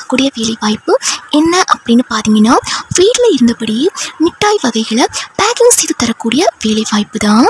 இருக்கக்கூடிய வேலை வாய்ப்பு என்ன அப்படின்னு பார்த்தீங்கன்னா வீட்டில் இருந்தபடியே மிட்டாய் வகைகளை பேக்கிங் செய்து தரக்கூடிய வேலை வாய்ப்பு தான்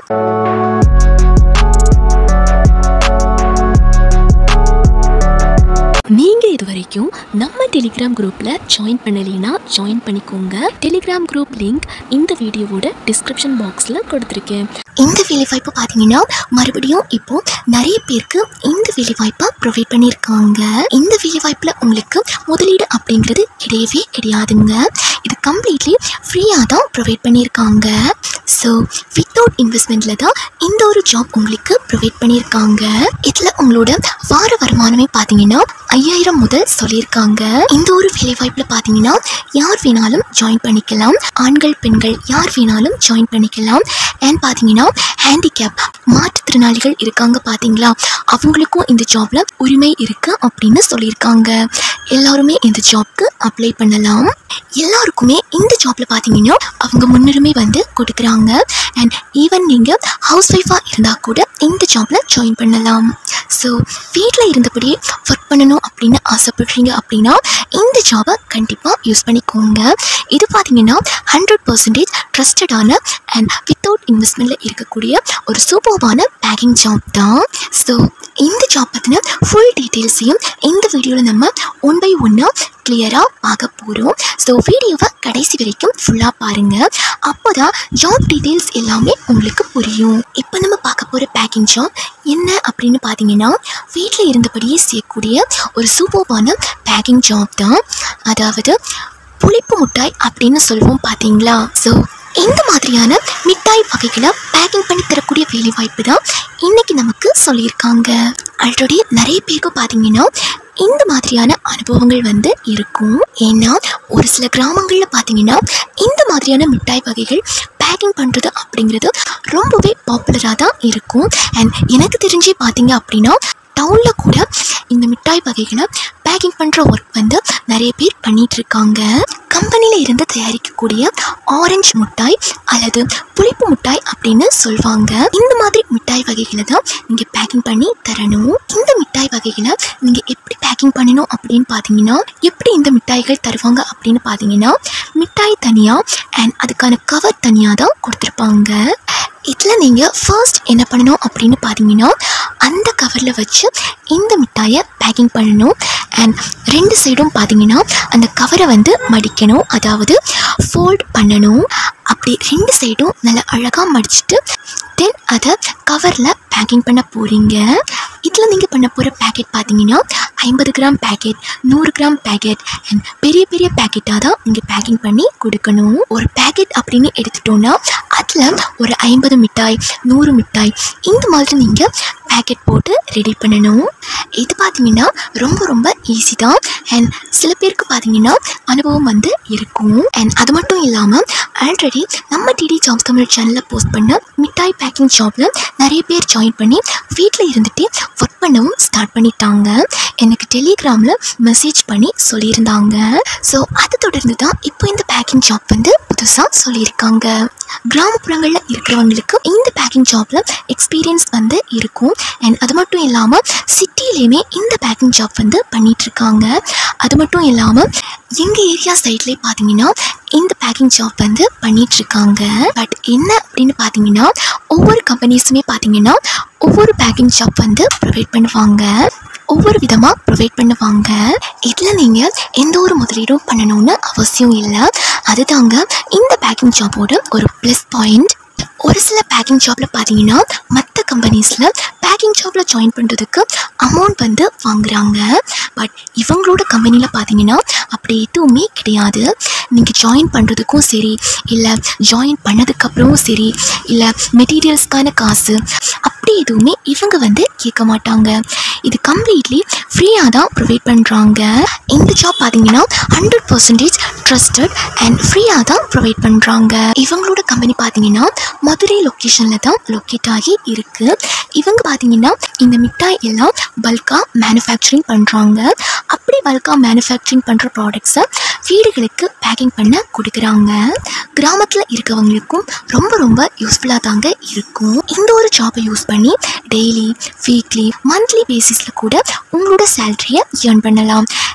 நீங்க இது வரைக்கும் நம்ம டெலிகிராம் குரூப்ல ஜாயின் பண்ணலைன்னா ஜாயின் பண்ணிக்கோங்க டெலிகிராம் குரூப் லிங்க் இந்த வீடியோவோட டிஸ்கிரிப்ஷன் பாக்ஸ்ல கொடுத்துருக்கேன் இந்த வேலை வாய்ப்பு பார்த்தீங்கன்னா மறுபடியும் இப்போ நிறைய பேருக்கு இந்த வேலை வாய்ப்பை ப்ரொவைட் பண்ணியிருக்காங்க இந்த வேலை வாய்ப்பில் உங்களுக்கு முதலீடு அப்படிங்கிறது கிடையவே கிடையாதுங்க இது கம்ப்ளீட்லி ஃப்ரீயாக தான் ப்ரொவைட் பண்ணியிருக்காங்க ஸோ வித்தவுட் இன்வெஸ்ட்மெண்ட்டில் தான் இந்த ஒரு ஜாப் உங்களுக்கு ப்ரொவைட் பண்ணியிருக்காங்க இதில் உங்களோட வார வருமானமே பார்த்தீங்கன்னா ஐயாயிரம் முதல் சொல்லியிருக்காங்க இந்த ஒரு வேலை வாய்ப்பில் பார்த்தீங்கன்னா யார் வேணாலும் ஜாயின் பண்ணிக்கலாம் ஆண்கள் பெண்கள் யார் வேணாலும் ஜாயின் பண்ணிக்கலாம் அண்ட் பார்த்தீங்கன்னா ஹேண்டிகேப் மாற்றுத்திறனாளிகள் இருக்காங்க பார்த்தீங்களா அவங்களுக்கும் இந்த ஜாப்ல உரிமை இருக்கு அப்படின்னு சொல்லியிருக்காங்க எல்லாருமே இந்த ஜாப்க்கு அப்ளை பண்ணலாம் எல்லாருக்குமே இந்த ஜாப்ல பார்த்தீங்கன்னா அவங்க முன்னுரிமை வந்து கொடுக்குறாங்க அண்ட் ஈவன் நீங்கள் ஹவுஸ் ஒய்ஃபாக இருந்தால் கூட இந்த ஜாப்ல ஜாயின் பண்ணலாம் ஸோ வீட்டில் இருந்தபடியே ஒர்க் பண்ணணும் அப்படின்னு ஆசைப்படுறீங்க அப்படின்னா இந்த ஜாபை கண்டிப்பாக யூஸ் பண்ணிக்கோங்க இது பார்த்தீங்கன்னா ஹண்ட்ரட் பர்சன்டேஜ் ட்ரஸ்டடான அண்ட் வித்தவுட் இன்வெஸ்ட்மெண்ட்டில் இருக்கக்கூடிய ஒரு சூப்பர்வான பேக்கிங் ஜாப் தான் ஸோ இந்த ஜாப் பற்றின ஃபுல் டீட்டெயில்ஸையும் இந்த வீடியோவில் நம்ம ஒன் பை ஒன்னாக கிளியராக பார்க்க போகிறோம் ஸோ வீடியோவை கடைசி வரைக்கும் ஃபுல்லாக பாருங்கள் அப்போ தான் ஜாப் டீட்டெயில்ஸ் எல்லாமே உங்களுக்கு புரியும் இப்போ நம்ம பார்க்க போகிற பேக்கிங் ஜாப் என்ன அப்படின்னு பார்த்தீங்கன்னா வீட்டில் இருந்தபடியே செய்யக்கூடிய ஒரு சூப்பர்வான பேக்கிங் ஜாப் தான் அதாவது புளிப்பு மிட்டாய் அப்படின்னு சொல்லுவோம் பார்த்தீங்களா ஸோ இந்த மாதிரியான மிட்டாய் வகைகளை பேக்கிங் பண்ணி தரக்கூடிய வேலை வாய்ப்பு தான் இன்னைக்கு நமக்கு சொல்லியிருக்காங்க ஆல்ரெடி நிறைய பேருக்கு பார்த்தீங்கன்னா இந்த மாதிரியான அனுபவங்கள் வந்து இருக்கும் ஏன்னா ஒரு சில கிராமங்களில் பார்த்தீங்கன்னா இந்த மாதிரியான மிட்டாய் வகைகள் பேக்கிங் பண்ணுறது அப்படிங்கிறது ரொம்பவே பாப்புலராக தான் இருக்கும் அண்ட் எனக்கு தெரிஞ்சே பார்த்தீங்க அப்படின்னா டவுனில் கூட இந்த மிட்டாய் வகைகளை பேக்கிங் பண்ணுற ஒர்க் வந்து நிறைய பேர் பண்ணிட்டு இருக்காங்க கம்பெனியில் இருந்து தயாரிக்கக்கூடிய ஆரஞ்சு மிட்டாய் அல்லது புளிப்பு மிட்டாய் அப்படின்னு சொல்லுவாங்க இந்த மாதிரி மிட்டாய் வகைகளை தான் நீங்கள் பேக்கிங் பண்ணி தரணும் இந்த மிட்டாய் வகைகளை நீங்கள் எப்படி பேக்கிங் பண்ணணும் அப்படின்னு பார்த்தீங்கன்னா எப்படி இந்த மிட்டாய்கள் தருவாங்க அப்படின்னு பார்த்தீங்கன்னா மிட்டாய் தனியாக அண்ட் அதுக்கான கவர் தனியாக தான் கொடுத்துருப்பாங்க இதில் நீங்கள் ஃபர்ஸ்ட் என்ன பண்ணணும் அப்படின்னு பார்த்தீங்கன்னா அந்த கவரில் வச்சு இந்த மிட்டாயை பேக்கிங் பண்ணணும் அண்ட் ரெண்டு சைடும் பார்த்தீங்கன்னா அந்த கவரை வந்து மடிக்கணும் அதாவது ஃபோல்ட் பண்ணணும் அப்படி ரெண்டு சைடும் நல்லா அழகாக மடிச்சுட்டு தென் அதை கவரில் பேக்கிங் பண்ண போகிறீங்க இதில் நீங்கள் பண்ண போகிற பேக்கெட் பார்த்தீங்கன்னா ஐம்பது கிராம் பேக்கெட் நூறு கிராம் பேக்கெட் அண்ட் பெரிய பெரிய பேக்கெட்டாக தான் நீங்கள் பேக்கிங் பண்ணி கொடுக்கணும் ஒரு பேக்கெட் அப்படின்னு எடுத்துட்டோன்னா அதில் ஒரு ஐம்பது மிட்டாய் நூறு மிட்டாய் இந்த மாதிரி நீங்கள் பேக்கெட் போட்டு ரெடி பண்ணணும் இது பார்த்தீங்கன்னா ரொம்ப ரொம்ப ஈஸி தான் அண்ட் சில பேருக்கு பார்த்தீங்கன்னா அனுபவம் வந்து இருக்கும் அண்ட் அது மட்டும் இல்லாமல் ஆல்ரெடி நம்ம டிடி ஜாப்ஸ் தமிழ் சேனலில் போஸ்ட் பண்ண மிட்டாய் பேக்கிங் ஜாப்பில் நிறைய பேர் ஜாயின் பண்ணி வீட்டில் இருந்துகிட்டே ஒர்க் பண்ணவும் ஸ்டார்ட் பண்ணிட்டாங்க எனக்கு டெலிகிராமில் மெசேஜ் பண்ணி சொல்லியிருந்தாங்க ஸோ அதை தொடர்ந்து தான் இப்போ இந்த பேக்கிங் ஜாப் வந்து புதுசாக சொல்லியிருக்காங்க கிராமப்புறங்களில் இருக்கிறவங்களுக்கு இந்த பேக்கிங் ஜாப்பில் எக்ஸ்பீரியன்ஸ் வந்து இருக்கும் அண்ட் அது மட்டும் இல்லாமல் சிட்டிலேயுமே இந்த பேக்கிங் ஜாப் வந்து பண்ணிகிட்ருக்காங்க அது மட்டும் இல்லாமல் எங்கள் ஏரியா சைட்லேயே பார்த்தீங்கன்னா இந்த பேக்கிங் ஜாப் வந்து பண்ணிகிட்ருக்காங்க பட் என்ன அப்படின்னு பார்த்தீங்கன்னா ஒவ்வொரு கம்பெனிஸுமே பார்த்தீங்கன்னா ஒவ்வொரு பேக்கிங் ஜாப் வந்து ப்ரொவைட் பண்ணுவாங்க ஒவ்வொரு விதமாக ப்ரொவைட் பண்ணுவாங்க இதில் நீங்கள் எந்த ஒரு முதலீடும் பண்ணணும்னு அவசியம் இல்லை அதுதாங்க இந்த பேக்கிங் ஜாபோட ஒரு ப்ளஸ் பாயிண்ட் ஒரு சில பேக்கிங் ஜாப்பில் பார்த்தீங்கன்னா மற்ற கம்பெனிஸில் பேக்கிங் ஜாப்பில் ஜாயின் பண்ணுறதுக்கு அமௌண்ட் வந்து வாங்குறாங்க பட் இவங்களோட கம்பெனியில் பார்த்தீங்கன்னா அப்படி எதுவுமே கிடையாது நீங்கள் ஜாயின் பண்ணுறதுக்கும் சரி இல்லை ஜாயின் பண்ணதுக்கப்புறமும் சரி இல்லை மெட்டீரியல்ஸ்க்கான காசு அப்படி எதுவுமே இவங்க வந்து கேட்க மாட்டாங்க இது கம்ப்ளீட்லி ஃப்ரீயாக தான் ப்ரொவைட் பண்ணுறாங்க இந்த ஜாப் பார்த்தீங்கன்னா ஹண்ட்ரட் பர்சன்டேஜ் ட்ரஸ்டட் அண்ட் ஃப்ரீயாக தான் ப்ரொவைட் பண்ணுறாங்க இவங்களோட கம்பெனி பார்த்தீங்கன்னா மதுரை லொக்கேஷனில் தான் லொக்கேட் ஆகி இருக்குது இவங்க பார்த்தீங்கன்னா இந்த மிட்டாய் எல்லாம் பல்காக மேனுஃபேக்சரிங் பண்ணுறாங்க அப்படி பல்காக மேனுஃபேக்சரிங் பண்ணுற ப்ராடக்ட்ஸை வீடுகளுக்கு பேக்கிங் பண்ண கொடுக்குறாங்க கிராமத்தில் இருக்கவங்களுக்கும் ரொம்ப ரொம்ப யூஸ்ஃபுல்லாக தாங்க இருக்கும் இந்த ஒரு ஜாபை யூஸ் பண்ணி டெய்லி வீக்லி மந்த்லி பேசிஸில் கூட உங்களோட சேலரியை ஏர்ன் பண்ணலாம்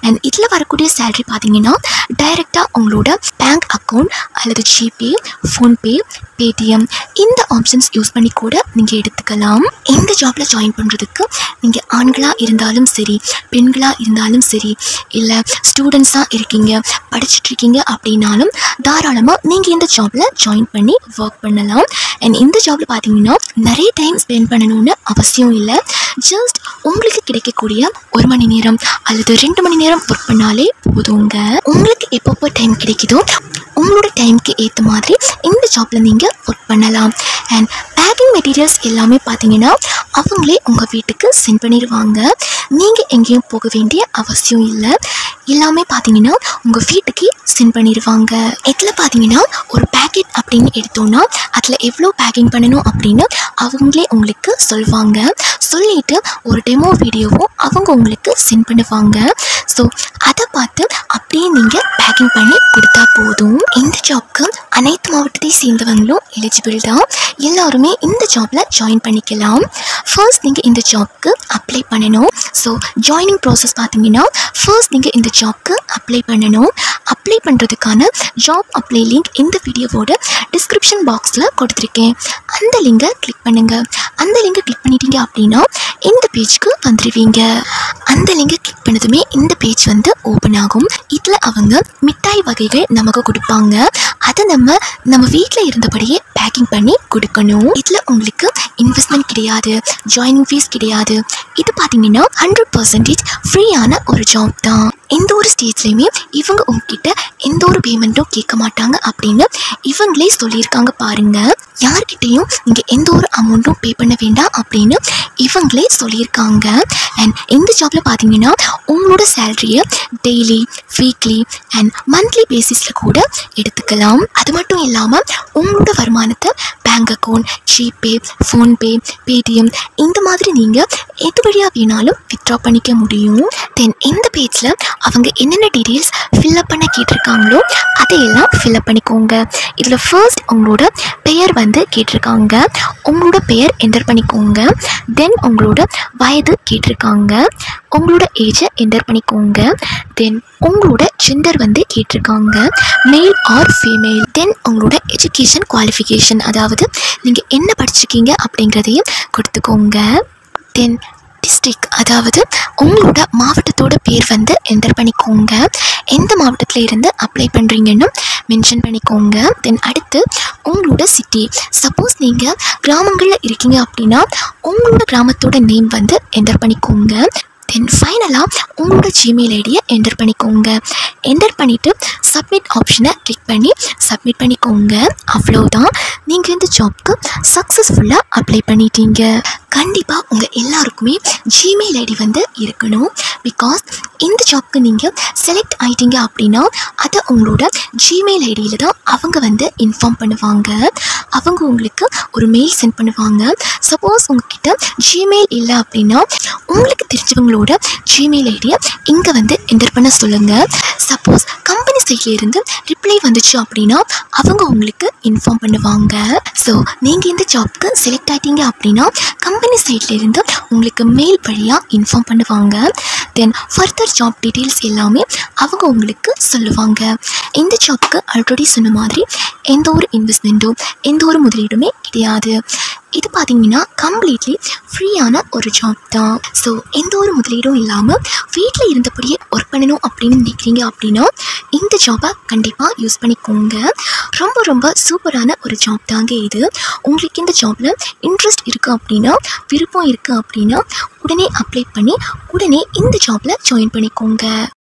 அண்ட் இதில் வரக்கூடிய சேலரி பார்த்தீங்கன்னா டைரெக்டாக உங்களோட பேங்க் அக்கௌண்ட் அல்லது ஜிபே ஃபோன்பே பேடிஎம் இந்த ஆப்ஷன்ஸ் யூஸ் பண்ணி கூட நீங்கள் எடுத்துக்கலாம் இந்த ஜாப்பில் ஜாயின் பண்ணுறதுக்கு நீங்கள் ஆண்களாக இருந்தாலும் சரி பெண்களாக இருந்தாலும் சரி இல்லை ஸ்டூடெண்ட்ஸாக இருக்கீங்க படிச்சுட்டு இருக்கீங்க அப்படின்னாலும் தாராளமாக நீங்கள் இந்த ஜாப்பில் ஜாயின் பண்ணி ஒர்க் பண்ணலாம் அண்ட் இந்த ஜாப்பில் பார்த்தீங்கன்னா நிறைய டைம் ஸ்பெண்ட் பண்ணணும்னு அவசியம் இல்லை ஜஸ்ட் உங்களுக்கு கிடைக்கக்கூடிய ஒரு மணி நேரம் அல்லது ரெண்டு மணி நேரம் ஒர்க் பண்ணாலே போதுங்க உங்களுக்கு எப்பப்போ டைம் கிடைக்குதோ உங்களோட டைம்க்கு ஏற்ற மாதிரி இந்த ஜாப்பில் நீங்கள் ஒர்க் பண்ணலாம் அண்ட் பேக்கிங் மெட்டீரியல்ஸ் எல்லாமே பார்த்தீங்கன்னா அவங்களே உங்கள் வீட்டுக்கு சென்ட் பண்ணிடுவாங்க நீங்கள் எங்கேயும் போக வேண்டிய அவசியம் இல்லை எல்லாமே பார்த்தீங்கன்னா உங்கள் வீட்டுக்கு சென்ட் பண்ணிடுவாங்க இதில் பார்த்தீங்கன்னா ஒரு பேக்கெட் அப்படின்னு எடுத்தோன்னா அதில் எவ்வளோ பேக்கிங் பண்ணணும் அப்படின்னு அவங்களே உங்களுக்கு சொல்லுவாங்க சொல்லிட்டு ஒரு டெமோ வீடியோவும் அவங்க உங்களுக்கு சென்ட் பண்ணுவாங்க ஸோ அதை பார்த்து அப்படியே நீங்கள் பேக்கிங் பண்ணி கொடுத்தா போதும் இந்த ஜாப்க்கு அனைத்து மாவட்டத்தை சேர்ந்தவங்களும் எலிஜிபிள் தான் எல்லாருமே இந்த ஜாப்பில் ஜாயின் பண்ணிக்கலாம் ஃபர்ஸ்ட் நீங்கள் இந்த ஜாப்க்கு அப்ளை பண்ணணும் ஸோ ஜாயினிங் ப்ராசஸ் பார்த்தீங்கன்னா ஃபர்ஸ்ட் நீங்கள் இந்த ஜாப்க்கு அப்ளை பண்ணணும் அப்ளை பண்ணுறதுக்கான ஜாப் அப்ளை லிங்க் இந்த வீடியோவோட டிஸ்கிரிப்ஷன் பாக்ஸில் கொடுத்துருக்கேன் அந்த லிங்கை கிளிக் பண்ணுங்கள் அந்த லிங்கை கிளிக் பண்ணிட்டீங்க அப்படின்னா இந்த பேஜ்க்கு வந்துடுவீங்க அந்த லிங்கை கிளிக் பண்ணதுமே இந்த பேஜ் வந்து ஓப்பன் ஆகும் இதில் அவங்க மிட்டாய் வகைகள் நமக்கு கொடுப்பாங்க அதை நம்ம நம்ம வீட்டில் இருந்தபடியே பேக்கிங் பண்ணி கொடுக்கணும் இதில் உங்களுக்கு இன்வெஸ்ட்மெண்ட் கிடையாது ஜாயினிங் ஃபீஸ் கிடையாது இது பார்த்தீங்கன்னா ஹண்ட்ரட் பர்சன்டேஜ் ஃப்ரீயான ஒரு ஜாப் தான் எந்த ஒரு ஸ்டேஜ்லையுமே இவங்க உங்ககிட்ட எந்த ஒரு பேமெண்ட்டும் கேட்க மாட்டாங்க அப்படின்னு இவங்களே சொல்லியிருக்காங்க பாருங்க யார்கிட்டயும் நீங்கள் எந்த ஒரு அமௌண்ட்டும் பே பண்ண வேண்டாம் அப்படின்னு இவங்களே சொல்லியிருக்காங்க அண்ட் இந்த ஜாப்பில் பார்த்தீங்கன்னா உங்களோட சேலரியை டெய்லி வீக்லி அண்ட் மந்த்லி பேசிஸில் கூட எடுத்துக்கலாம் அது மட்டும் இல்லாமல் உங்களோட வருமானத்தை bank account GPay PhonePe Paytm இந்த மாதிரி நீங்கள் எது வழியாக வேணாலும் வித்ட்ரா பண்ணிக்க முடியும் தென் இந்த பேஜில் அவங்க என்னென்ன டீட்டெயில்ஸ் ஃபில்அப் பண்ண கேட்டிருக்காங்களோ அதையெல்லாம் ஃபில்அப் பண்ணிக்கோங்க இதில் ஃபர்ஸ்ட் உங்களோட பெயர் வந்து கேட்டிருக்காங்க உங்களோட பெயர் என்டர் பண்ணிக்கோங்க தென் உங்களோட வயது கேட்டிருக்காங்க உங்களோட ஏஜை என்டர் பண்ணிக்கோங்க தென் உங்களோட ஜெண்டர் வந்து கேட்டிருக்காங்க மேல் ஆர் ஃபீமேல் தென் உங்களோட எஜுகேஷன் குவாலிஃபிகேஷன் அதாவது நீங்கள் என்ன படிச்சிருக்கீங்க அப்படிங்கிறதையும் கொடுத்துக்கோங்க தென் டிஸ்ட்ரிக் அதாவது உங்களோட மாவட்டத்தோட பேர் வந்து என்டர் பண்ணிக்கோங்க எந்த மாவட்டத்தில் இருந்து அப்ளை பண்ணுறீங்கன்னு மென்ஷன் பண்ணிக்கோங்க தென் அடுத்து உங்களோட சிட்டி சப்போஸ் நீங்கள் கிராமங்களில் இருக்கீங்க அப்படின்னா உங்களோட கிராமத்தோட நேம் வந்து என்டர் பண்ணிக்கோங்க தென் ஃபைனலாக உங்களோட ஜிமெயில் ஐடியை என்டர் பண்ணிக்கோங்க என்டர் பண்ணிவிட்டு சப்மிட் ஆப்ஷனை கிளிக் பண்ணி சப்மிட் பண்ணிக்கோங்க அவ்வளோதான் நீங்கள் இந்த ஜாப்க்கு சக்ஸஸ்ஃபுல்லாக அப்ளை பண்ணிட்டீங்க கண்டிப்பாக உங்கள் எல்லாருக்குமே ஜிமெயில் ஐடி வந்து இருக்கணும் பிகாஸ் இந்த ஜாப்க்கு நீங்கள் செலக்ட் ஆயிட்டீங்க அப்படின்னா அதை உங்களோட ஜிமெயில் ஐடியில் தான் அவங்க வந்து இன்ஃபார்ம் பண்ணுவாங்க அவங்க உங்களுக்கு ஒரு மெயில் சென்ட் பண்ணுவாங்க சப்போஸ் உங்ககிட்ட ஜிமெயில் இல்லை அப்படின்னா உங்களுக்கு தெரிஞ்சவங்களோட ஜிமெயில் ஐடியை இங்கே வந்து என்டர் பண்ண சொல்லுங்கள் சப்போஸ் கம்பெனி சைட்ல இருந்து ரிப்ளை வந்துச்சு அப்படின்னா அவங்க உங்களுக்கு இன்ஃபார்ம் பண்ணுவாங்க ஸோ நீங்கள் இந்த ஜாப்க்கு செலக்ட் ஆயிட்டீங்க அப்படின்னா கம்பெனி சைட்ல இருந்து உங்களுக்கு மெயில் வழியாக இன்ஃபார்ம் பண்ணுவாங்க தென் ஃபர்தர் ஜாப் டீட்டெயில்ஸ் எல்லாமே அவங்க உங்களுக்கு சொல்லுவாங்க இந்த ஜாப்க்கு ஆல்ரெடி சொன்ன மாதிரி எந்த ஒரு இன்வெஸ்ட்மெண்ட்டும் எந்த ஒரு முதலீடுமே கிடையாது இது பார்த்தீங்கன்னா கம்ப்ளீட்லி ஃப்ரீயான ஒரு ஜாப் தான் ஸோ எந்த ஒரு முதலீடும் இல்லாமல் வீட்டில் இருந்தபடியே ஒர்க் பண்ணணும் அப்படின்னு நினைக்கிறீங்க அப்படின்னா இந்த ஜாபை கண்டிப்பாக யூஸ் பண்ணிக்கோங்க ரொம்ப ரொம்ப சூப்பரான ஒரு ஜாப் தாங்க இது உங்களுக்கு இந்த ஜாப்பில் இன்ட்ரெஸ்ட் இருக்குது அப்படின்னா விருப்பம் இருக்குது அப்படின்னா உடனே அப்ளை பண்ணி உடனே இந்த ஜாப்பில் ஜாயின் பண்ணிக்கோங்க